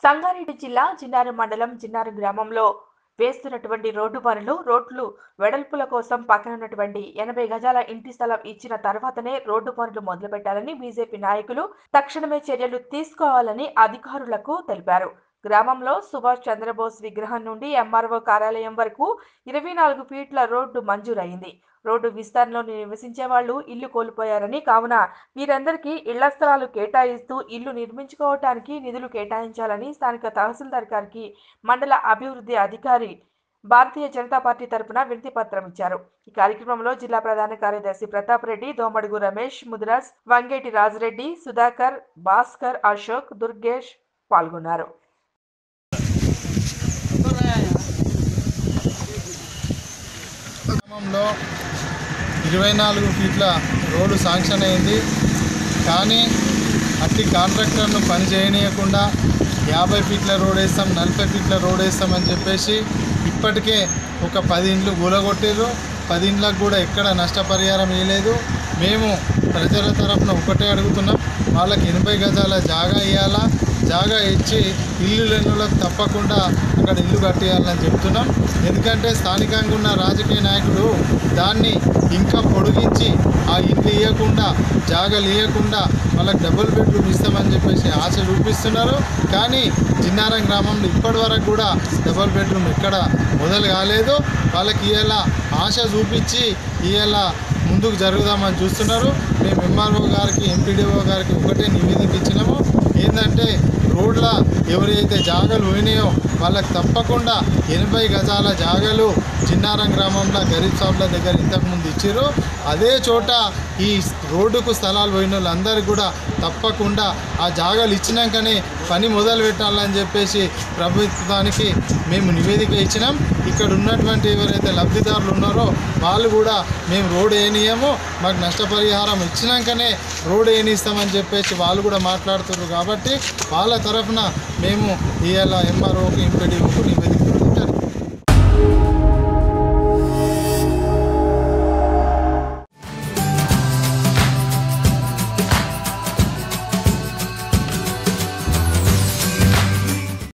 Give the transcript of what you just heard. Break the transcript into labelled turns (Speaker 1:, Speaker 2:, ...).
Speaker 1: సంగారెడ్డి జిల్లా జిన్నారం మండలం జిన్నారం గ్రామంలో వేస్తున్నటువంటి రోడ్డు పనులు రోడ్లు వెడల్పుల కోసం పక్కన ఉన్నటువంటి ఎనభై గజాల ఇంటి స్థలం ఇచ్చిన తర్వాతనే రోడ్డు పనులు మొదలుపెట్టాలని బీజేపీ నాయకులు తక్షణమే చర్యలు తీసుకోవాలని అధికారులకు తెలిపారు గ్రామంలో సుభాష్ చంద్రబోస్ విగ్రహం నుండి ఎంఆర్ఓ కార్యాలయం వరకు ఇరవై నాలుగు ఫీట్ల రోడ్డు మంజూరైంది రోడ్డు విస్తరణలో నివసించే వాళ్ళు ఇల్లు కోల్పోయారని కావున వీరందరికీ ఇళ్ల స్థలాలు కేటాయిస్తూ ఇల్లు నిర్మించుకోవటానికి నిధులు కేటాయించాలని స్థానిక తహసీల్దార్ గారికి మండల అభివృద్ధి అధికారి భారతీయ జనతా పార్టీ తరపున వినతి పత్రం ఇచ్చారు ఈ కార్యక్రమంలో జిల్లా ప్రధాన కార్యదర్శి ప్రతాప్ రెడ్డి దోమడుగు రమేష్ ముదిరాజ్ వంగేటి రాజరెడ్డి సుధాకర్ భాస్కర్ అశోక్ దుర్గేష్ పాల్గొన్నారు
Speaker 2: గ్రామంలో ఇరవై నాలుగు ఫీట్ల రోడ్డు శాంక్షన్ అయింది కానీ అట్టి కాంట్రాక్టర్ను పని చేయనీయకుండా యాభై ఫీట్ల రోడ్ వేస్తాం నలభై ఫీట్ల రోడ్ వేస్తామని చెప్పేసి ఇప్పటికే ఒక పది ఇండ్లు గూలగొట్టారు పది ఇండ్లకు కూడా ఎక్కడ నష్టపరిహారం ఇవ్వలేదు మేము ప్రజల తరఫున ఒకటే అడుగుతున్నాం వాళ్ళకి ఎనభై గజాల జాగా ఇవ్వాలా జాగా ఇచ్చి ఇల్లు లేనులకు తప్పకుండా అక్కడ ఇల్లు కట్టేయాలని చెప్తున్నాం ఎందుకంటే స్థానికంగా ఉన్న రాజకీయ నాయకులు దాన్ని ఇంకా పొడిగించి ఆ ఇల్లు ఇవ్వకుండా జాగాలు ఇవ్వకుండా వాళ్ళకి డబుల్ బెడ్రూమ్ ఇస్తామని చెప్పేసి ఆశ చూపిస్తున్నారు కానీ చిన్నారం గ్రామంలో ఇప్పటి వరకు కూడా డబుల్ బెడ్రూమ్ ఎక్కడ మొదలు కాలేదు వాళ్ళకి ఇవాళ ఆశ చూపించి ఇవాళ ముందుకు జరుగుదామని చూస్తున్నారు మేము ఎంఆర్ఓ గారికి ఎంపీడీఓ గారికి ఒకటే నివేదిక ఇచ్చినాము ఏంటంటే రోడ్ల ఎవరైతే జాగలు పోయినాయో వాళ్ళకి తప్పకుండా ఎనభై గజాల జాగలు చిన్నారం గ్రామంలో గరీబ్ సాబ్ల దగ్గర ఇంతకుముందు ఇచ్చారు అదే చోట ఈ రోడ్డుకు స్థలాలు పోయిన వాళ్ళందరికీ కూడా తప్పకుండా ఆ జాగాలు ఇచ్చినాకనే పని మొదలు పెట్టాలని చెప్పేసి ప్రభుత్వానికి మేము నివేదిక ఇచ్చినాం ఇక్కడ ఉన్నటువంటి ఎవరైతే లబ్ధిదారులు ఉన్నారో వాళ్ళు కూడా మేము రోడ్ వేయనీయము మాకు నష్టపరిహారం ఇచ్చినాకనే రోడ్ వేయనిస్తామని చెప్పేసి వాళ్ళు కూడా మాట్లాడుతున్నారు కాబట్టి వాళ్ళ తరఫున మేము ఇవాళ ఎంఆర్ఓకి ఎంపీడీఓకు నివేదిక